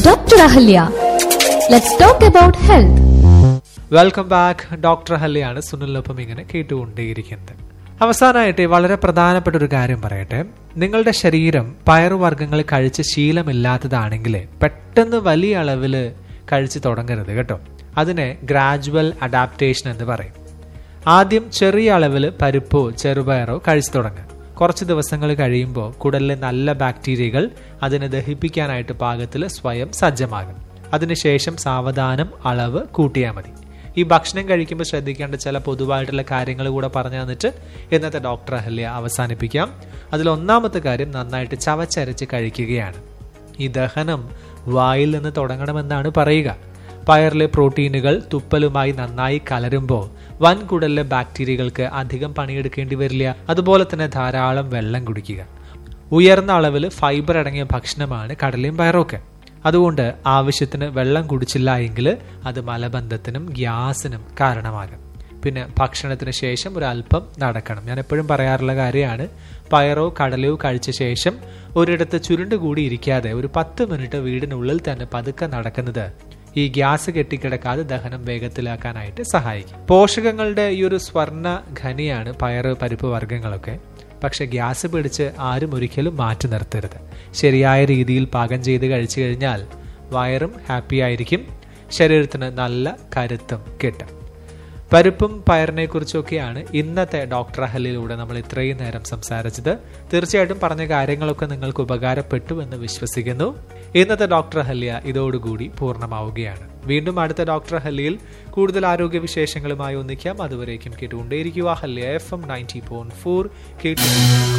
Dr. Ahalya. Let's talk about health. Welcome back doctor ഹല്ലിയാണ് സുനിലിനൊപ്പം ഇങ്ങനെ കേട്ടുകൊണ്ടേയിരിക്കുന്നത് അവസാനമായിട്ട് വളരെ പ്രധാനപ്പെട്ട ഒരു കാര്യം പറയട്ടെ നിങ്ങളുടെ ശരീരം പയറുവർഗ്ഗങ്ങൾ കഴിച്ച് ശീലമില്ലാത്തതാണെങ്കിൽ പെട്ടെന്ന് വലിയ അളവിൽ കഴിച്ച് തുടങ്ങരുത് കേട്ടോ അതിനെ ഗ്രാജുവൽ അഡാപ്റ്റേഷൻ എന്ന് പറയും ആദ്യം ചെറിയ അളവിൽ പരിപ്പോ ചെറുപയറോ കഴിച്ചു തുടങ്ങുക കുറച്ച് ദിവസങ്ങൾ കഴിയുമ്പോൾ കുടലിലെ നല്ല ബാക്ടീരിയകൾ അതിനെ ദഹിപ്പിക്കാനായിട്ട് പാകത്തിൽ സ്വയം സജ്ജമാകും അതിനുശേഷം സാവധാനം അളവ് കൂട്ടിയാൽ മതി ഈ ഭക്ഷണം കഴിക്കുമ്പോൾ ശ്രദ്ധിക്കേണ്ട ചില പൊതുവായിട്ടുള്ള കാര്യങ്ങൾ കൂടെ പറഞ്ഞു തന്നിട്ട് ഇന്നത്തെ ഡോക്ടർ അഹല്യ അവസാനിപ്പിക്കാം അതിൽ ഒന്നാമത്തെ കാര്യം നന്നായിട്ട് ചവച്ചരച്ച് കഴിക്കുകയാണ് ഈ ദഹനം വായിൽ നിന്ന് തുടങ്ങണമെന്നാണ് പറയുക പയറിലെ പ്രോട്ടീനുകൾ തുപ്പലുമായി നന്നായി കലരുമ്പോൾ വൻകുടലിലെ ബാക്ടീരിയകൾക്ക് അധികം പണിയെടുക്കേണ്ടി വരില്ല അതുപോലെ തന്നെ ധാരാളം വെള്ളം കുടിക്കുക ഉയർന്ന അളവിൽ ഫൈബർ അടങ്ങിയ ഭക്ഷണമാണ് കടലയും പയറൊക്കെ അതുകൊണ്ട് ആവശ്യത്തിന് വെള്ളം കുടിച്ചില്ല എങ്കിൽ അത് മലബന്ധത്തിനും ഗ്യാസിനും കാരണമാകും പിന്നെ ഭക്ഷണത്തിന് ശേഷം ഒരു അല്പം നടക്കണം ഞാൻ എപ്പോഴും പറയാറുള്ള കാര്യമാണ് പയറോ കടലയോ കഴിച്ച ശേഷം ഒരിടത്ത് ചുരുണ്ടുകൂടി ഇരിക്കാതെ ഒരു പത്ത് മിനിറ്റ് വീടിനുള്ളിൽ തന്നെ പതുക്കെ നടക്കുന്നത് ഈ ഗ്യാസ് കെട്ടിക്കിടക്കാതെ ദഹനം വേഗത്തിലാക്കാനായിട്ട് സഹായിക്കും പോഷകങ്ങളുടെ ഈ ഒരു സ്വർണ്ണ ഖനിയാണ് പയറ് പരിപ്പ് വർഗ്ഗങ്ങളൊക്കെ പക്ഷെ ഗ്യാസ് പിടിച്ച് ആരും ഒരിക്കലും മാറ്റി നിർത്തരുത് ശരിയായ രീതിയിൽ പാകം ചെയ്ത് കഴിച്ചു കഴിഞ്ഞാൽ വയറും ഹാപ്പി ആയിരിക്കും ശരീരത്തിന് നല്ല കരുത്തും കിട്ടും പരിപ്പും പയറിനെ കുറിച്ചൊക്കെയാണ് ഇന്നത്തെ ഡോക്ടർ അഹലിലൂടെ നമ്മൾ ഇത്രയും നേരം സംസാരിച്ചത് തീർച്ചയായിട്ടും പറഞ്ഞ കാര്യങ്ങളൊക്കെ നിങ്ങൾക്ക് ഉപകാരപ്പെട്ടു എന്ന് വിശ്വസിക്കുന്നു ഇന്നത്തെ ഡോക്ടർ അഹല്യ ഇതോടുകൂടി പൂർണ്ണമാവുകയാണ് വീണ്ടും അടുത്ത ഡോക്ടർ അഹല്യയിൽ കൂടുതൽ ആരോഗ്യ വിശേഷങ്ങളുമായി ഒന്നിക്കാം അതുവരേക്കും കേട്ടുകൊണ്ടേയിരിക്കുക ഹല്യ F M ninety point four കേട്ടു